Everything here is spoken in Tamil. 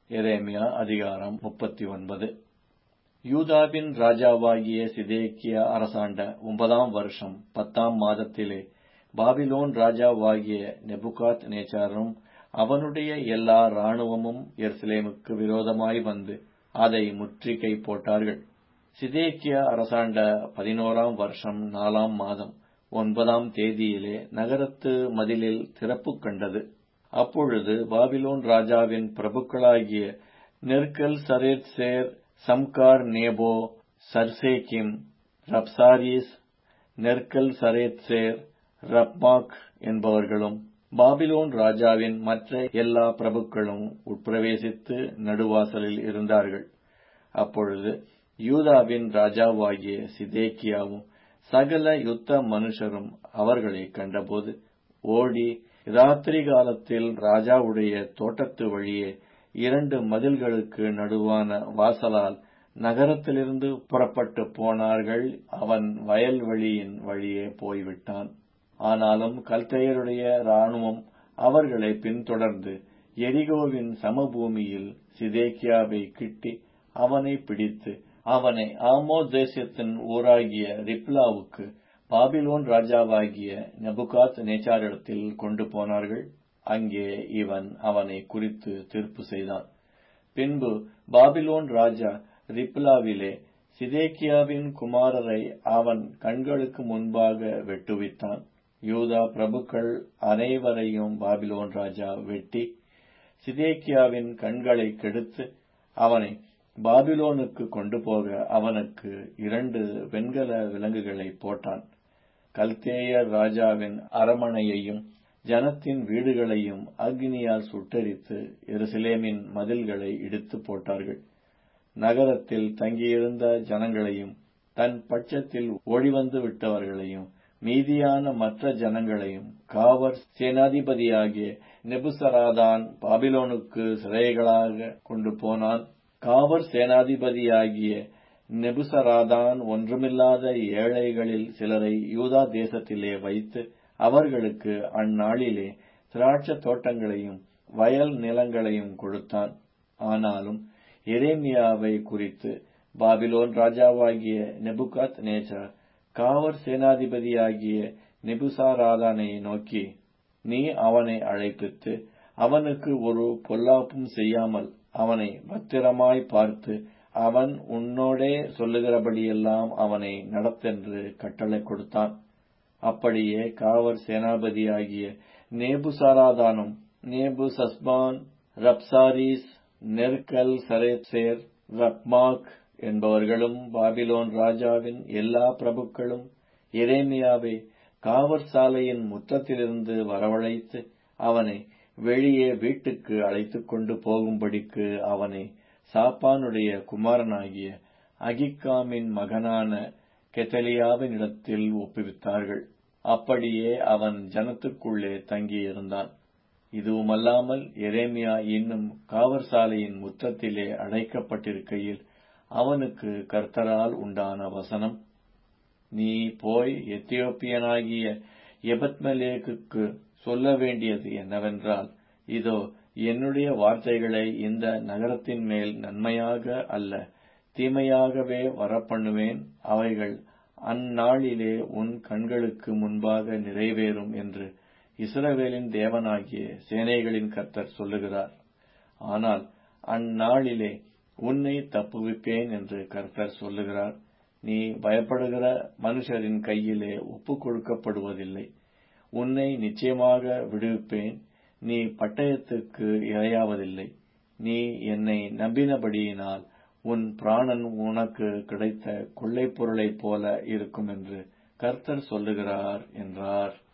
எரேமியா அதிகாரம் முப்பத்தி ஒன்பது யூதாவின் ராஜாவாகிய சிதேக்கியா அரசாண்ட ஒன்பதாம் வருஷம் பத்தாம் மாதத்திலே பாபிலோன் ராஜாவாகிய நெபுகாத் நேச்சாரும் அவனுடைய எல்லா இராணுவமும் எருசலேமுக்கு விரோதமாய் வந்து அதை முற்றுகை போட்டார்கள் சிதேக்கியா அரசாண்ட பதினோராம் வருஷம் நாலாம் மாதம் ஒன்பதாம் தேதியிலே நகரத்து மதிலில் திறப்பு கண்டது அப்பொழுது பாபிலோன் ராஜாவின் பிரபுக்களாகிய நெர்கல் சரேத்சேர் சம்கார் நேபோ சர்சேக்கிம் ரப்சாரீஸ் நெர்கல் சரேத்சேர் ரப்மாக் என்பவர்களும் பாபிலோன் ராஜாவின் மற்ற எல்லா பிரபுக்களும் உட்பிரவேசித்து நடுவாசலில் இருந்தார்கள் அப்பொழுது யூதாவின் ராஜாவாகிய சிதேக்கியாவும் சகல யுத்த மனுஷரும் அவர்களை கண்டபோது ஓடி ராத்திரி காலத்தில் ராஜாவுடைய தோட்டத்து வழியே இரண்டு மதில்களுக்கு நடுவான வாசலால் நகரத்திலிருந்து புறப்பட்டு போனார்கள் அவன் வயல்வெளியின் வழியே போய்விட்டான் ஆனாலும் கல்தையருடைய இராணுவம் அவர்களை பின்தொடர்ந்து எரிகோவின் சமபூமியில் சிதேக்கியாவை கிட்டி அவனை பிடித்து அவனை ஆமோ தேசத்தின் ஊராகிய ரிப்லாவுக்கு பாபிலோன் ராஜாவாகிய நபுகாத் நேச்சாரிடத்தில் கொண்டு போனார்கள் அங்கே இவன் அவனை குறித்து தீர்ப்பு செய்தான் பின்பு பாபிலோன் ராஜா ரிப்லாவிலே சிதேக்கியாவின் குமாரரை அவன் கண்களுக்கு முன்பாக வெட்டுவித்தான் யூதா பிரபுக்கள் அனைவரையும் பாபிலோன் ராஜா வெட்டி சிதேக்கியாவின் கண்களை கெடுத்து அவனை பாபிலோனுக்கு கொண்டு போக அவனுக்கு இரண்டு வெண்கல விலங்குகளை போட்டான் கல்தேயர் ராஜாவின் அரமனையையும் ஜனத்தின் வீடுகளையும் அக்னியால் சுட்டரித்து எருசலேமின் மதில்களை இடித்து போட்டார்கள் நகரத்தில் தங்கியிருந்த ஜனங்களையும் தன் பட்சத்தில் ஒழிவந்து விட்டவர்களையும் மீதியான மற்ற ஜனங்களையும் காவர் சேனாதிபதியாகிய நெபுசராதான் பாபிலோனுக்கு சிறைகளாக கொண்டு போனான் காவர் சேனாதிபதியாகிய நெபுசராதான் ஒன்றுமில்லாத ஏழைகளில் சிலரை யூதா தேசத்திலே வைத்து அவர்களுக்கு அந்நாளிலே திராட்ச தோட்டங்களையும் வயல் நிலங்களையும் கொடுத்தான் ஆனாலும் எரேமியாவை குறித்து பாபிலோன் ராஜாவாகிய நெபுகாத் நேச்சர் காவர் சேனாதிபதியாகிய நெபுசாராதானை நோக்கி நீ அவனை அழைப்பித்து அவனுக்கு ஒரு பொல்லாப்பும் செய்யாமல் அவனை பத்திரமாய் பார்த்து அவன் உன்னோடே சொல்லுகிறபடியெல்லாம் அவனை நடத்தென்று கட்டளை கொடுத்தான் அப்படியே காவர் சேனாபதியாகிய நேபுசாராதானும் நேபு சஸ்பான் ரப்சாரிஸ் நெர்கல் சரேசேர் ரப்மாக் என்பவர்களும் பாபிலோன் ராஜாவின் எல்லா பிரபுக்களும் எரேமியாவை காவற் சாலையின் முற்றத்திலிருந்து வரவழைத்து அவனை வெளியே வீட்டுக்கு அழைத்துக் கொண்டு போகும்படிக்கு அவனை சாப்பானுடைய குமாரனாகிய அகிக்காமின் மகனான கெத்தலியாவினிடத்தில் ஒப்புவித்தார்கள் அப்படியே அவன் ஜனத்துக்குள்ளே தங்கியிருந்தான் இதுவுமல்லாமல் எரேமியா இன்னும் காவற் சாலையின் முற்றத்திலே அடைக்கப்பட்டிருக்கையில் அவனுக்கு கர்த்தரால் உண்டான வசனம் நீ போய் எத்தியோப்பியனாகிய எபத்மலேக்குக்கு சொல்ல வேண்டியது என்னவென்றால் இதோ என்னுடைய வார்த்தைகளை இந்த நகரத்தின் மேல் நன்மையாக அல்ல தீமையாகவே வரப்பண்ணுவேன் அவைகள் அந்நாளிலே உன் கண்களுக்கு முன்பாக நிறைவேறும் என்று இஸ்ரவேலின் தேவனாகிய சேனைகளின் கர்த்தர் சொல்லுகிறார் ஆனால் அந்நாளிலே உன்னை தப்புவிப்பேன் என்று கர்த்தர் சொல்லுகிறார் நீ பயப்படுகிற மனுஷரின் கையிலே ஒப்புக் கொடுக்கப்படுவதில்லை உன்னை நிச்சயமாக விடுவிப்பேன் நீ பட்டயத்துக்கு இரையாவதில்லை நீ என்னை நம்பினபடியினால் உன் பிராணன் உனக்கு கிடைத்த கொள்ளைப் பொருளைப் போல இருக்கும் என்று கர்த்தர் சொல்லுகிறார் என்றார்